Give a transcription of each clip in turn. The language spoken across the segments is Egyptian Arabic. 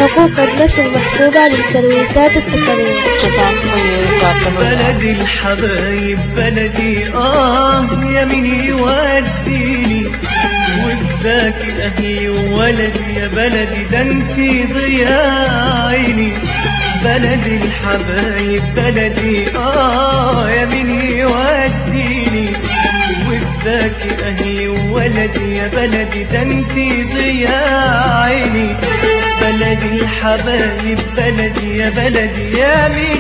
حقوق النشر محسوبة للترويجات السفرية بلدي الحبايب بلدي آه يا مين يوديني وفداكي أهلي وولدي يا بلدي ده انتي ضياء عيني بلدي الحبايب بلدي آه يا مين يوديني وفداكي أهلي وولدي يا بلدي ده انتي ضياء عيني بلدي الحبايب بلدي يا بلدي يا مين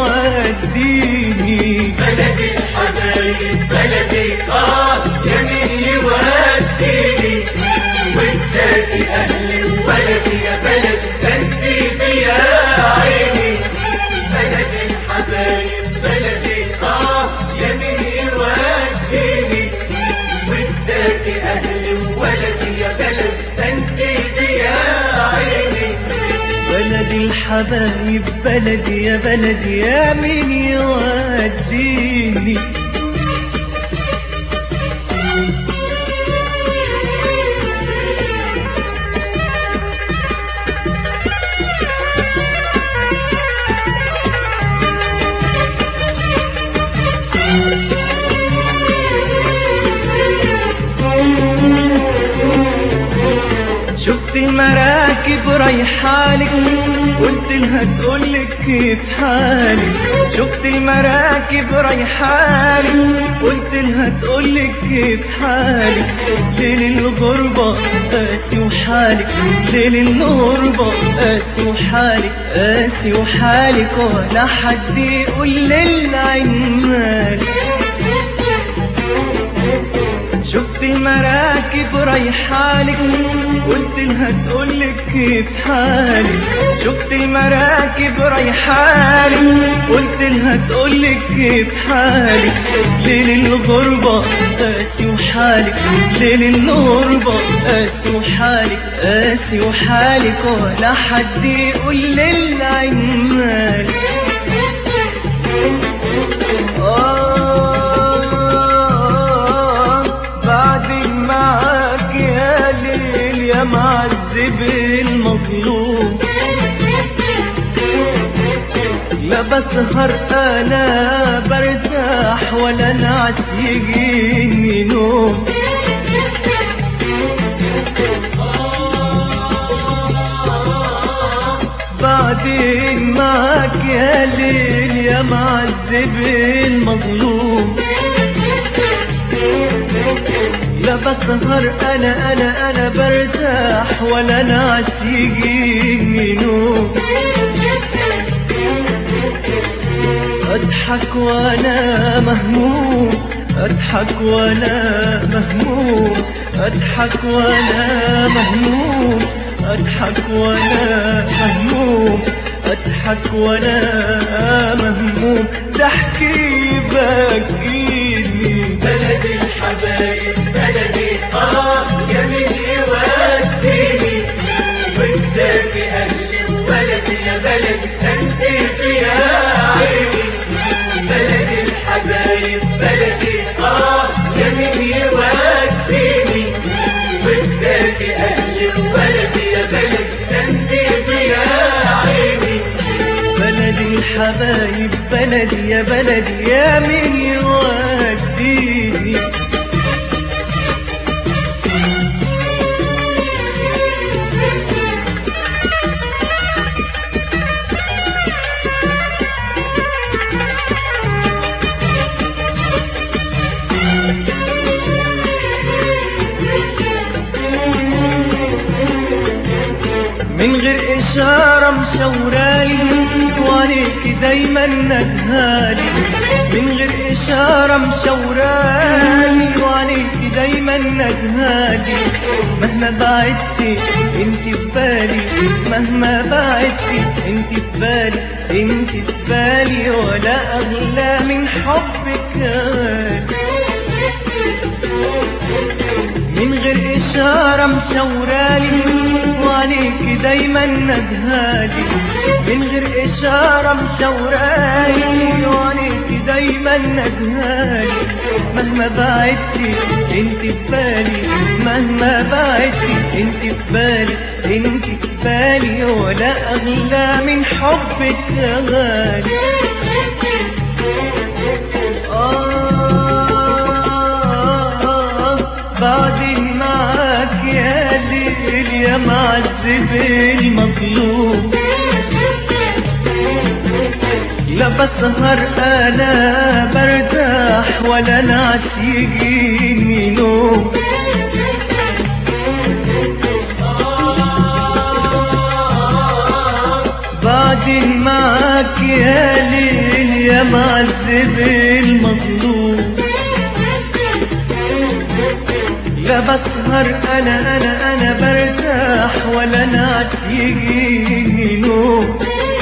يوديني بلدي الحبايب بلدي اه يا مين يوديني وانتاكي اهلي وولدي يا بلدي ده انتي بيا عيني بلدي الحبايب بلدي اه يا مين يوديني وانتاكي اهلي وولدي يا بلدي ده انتي بيا عيني بلدي الحبايب بلدي يا بلدي يا مين يوديني شفت المراكب رايحالك قلت لها تقولك كيف حالك شفت المراكب رايحالك قلت لها تقولك كيف حالك ليل الغربة قاسي وحالك ليل الغربة قاسي وحالك قاسي وحالك ولا حد يقول للعين مالك شفت المراكب رايحالك قلت لها تقولك كيف حالك شفت المراكب رايحالك قلت لها تقولك كيف حالك ليل الغربة قاسي وحالك ليل الغربة قاسي وحالك قاسي وحالك ولا حد يقول للعين مالك آه بعدك معاك يا ليل يا معذب المظلوم لا بسهر انا برتاح ولا نعس يجيني نوم بعدين معاك يا ليل يا معذب المظلوم لا بسهر انا انا انا برتاح ولا نعس يجيني نوم اضحك وانا مهموم اضحك وانا مهموم اضحك وانا مهموم اضحك وانا مهموم اضحك وانا مهموم ضحكي بكيني بلدي الحبايب بلدي اه يا مين يوديني وانتاكي اهلي وولدي يا بلدي انتي فيا عيني بلدي الحبايب بلدي اه يا مين يوديني وانتاكي اهلي وولدي يا بلدي انتي فيا عيني بلدي الحبايب بلدي يا بلدي يا مين يوديني من غير إشارة مشورالي وعليك دايما ندهالي من غير إشارة مشورالي وعليك دايما ندهالي مهما بعدتي انت في بالي مهما بعدتي انت في بالي انت في بالي ولا أغلى من حبك غالي من غير إشارة مشورالي وعليك دايما ندهالي من غير إشارة مشورالي وعليك دايما ندهالي مهما بعدتي انت في بالي مهما بعدتي انت في بالي انت في بالي ولا اغلى من حبك يا غالي آه بعدين معاك يا ليل يا معذب المظلوم لا بسهر انا برتاح ولا نعس يجيني نوم بعدين معاك يا ليل يا معذب المظلوم لا بسهر انا انا انا برتاح ولا نعس يجيني نوم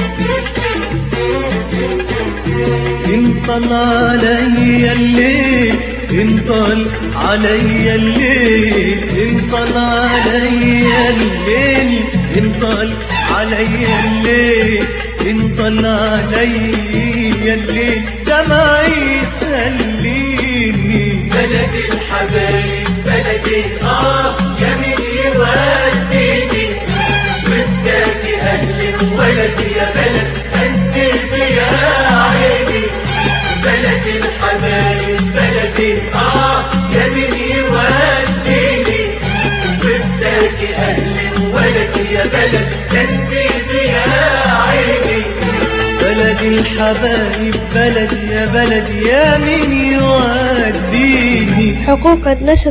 انطل علي الليل انطل علي الليل انطل علي الليل انطل علي الليل انطل علي الليل دمعي سليني بلدي الحبايب بلدي اه جميل يوديني وداكي اهلي وولدي يا بلد انت يا عيني بلدي الحبايب بلدي اه جميل يوديني وداكي اهلي وولدي يا بلد انت يا عيني بلدي الحبايب بلدي يا بلدي يا مين يوديني حقوق النشر